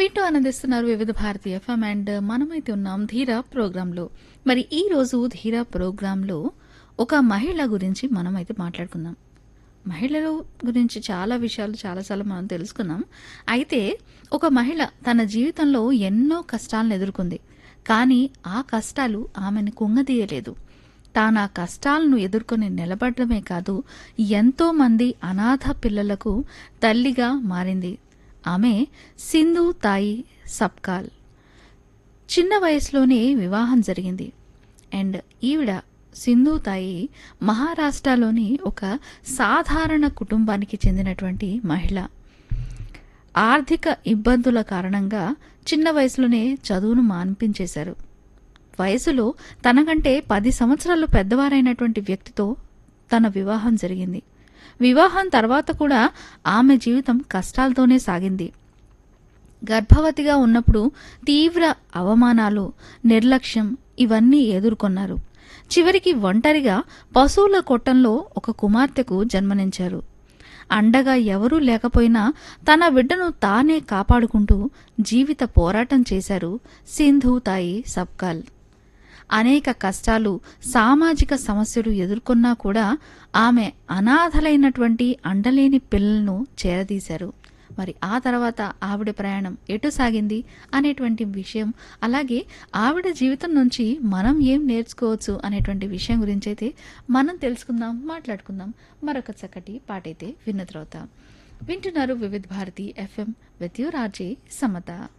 వింటూ ఆనందిస్తున్నారు వివిధ భారతి ఎఫ్ఎం అండ్ మనమైతే ఉన్నాం ధీరా ప్రోగ్రాంలో మరి ఈ రోజు ధీరా ప్రోగ్రాంలో ఒక మహిళ గురించి మనమైతే మాట్లాడుకుందాం మహిళల గురించి చాలా విషయాలు చాలాసార్లు మనం తెలుసుకున్నాం అయితే ఒక మహిళ తన జీవితంలో ఎన్నో కష్టాలను ఎదుర్కొంది కానీ ఆ కష్టాలు ఆమెను కుంగదీయలేదు తాను ఆ కష్టాలను ఎదుర్కొని నిలబడమే కాదు ఎంతో మంది అనాథ పిల్లలకు తల్లిగా మారింది ఆమె సింధు తాయి సబ్కాల్ చిన్న వయసులోనే వివాహం జరిగింది అండ్ ఈవిడ సింధు తాయి మహారాష్ట్రలోని ఒక సాధారణ కుటుంబానికి చెందినటువంటి మహిళ ఆర్థిక ఇబ్బందుల కారణంగా చిన్న వయసులోనే చదువును మాన్పించేశారు వయసులో తనకంటే పది సంవత్సరాలు పెద్దవారైనటువంటి వ్యక్తితో తన వివాహం జరిగింది వివాహం తర్వాత కూడా ఆమె జీవితం కష్టాలతోనే సాగింది గర్భవతిగా ఉన్నప్పుడు తీవ్ర అవమానాలు నిర్లక్ష్యం ఇవన్నీ ఎదుర్కొన్నారు చివరికి ఒంటరిగా పశువుల కొట్టంలో ఒక కుమార్తెకు జన్మనించారు అండగా ఎవరూ లేకపోయినా తన బిడ్డను తానే కాపాడుకుంటూ జీవిత పోరాటం చేశారు సింధు తాయి సబ్కాల్ అనేక కష్టాలు సామాజిక సమస్యలు ఎదుర్కొన్నా కూడా ఆమె అనాథలైనటువంటి అండలేని పిల్లలను చేరదీశారు మరి ఆ తర్వాత ఆవిడ ప్రయాణం ఎటు సాగింది అనేటువంటి విషయం అలాగే ఆవిడ జీవితం నుంచి మనం ఏం నేర్చుకోవచ్చు అనేటువంటి విషయం గురించి అయితే మనం తెలుసుకుందాం మాట్లాడుకుందాం మరొక చక్కటి పాటైతే విన్న తర్వాత వింటున్నారు వివిధ Bharati F M with you Raje Samata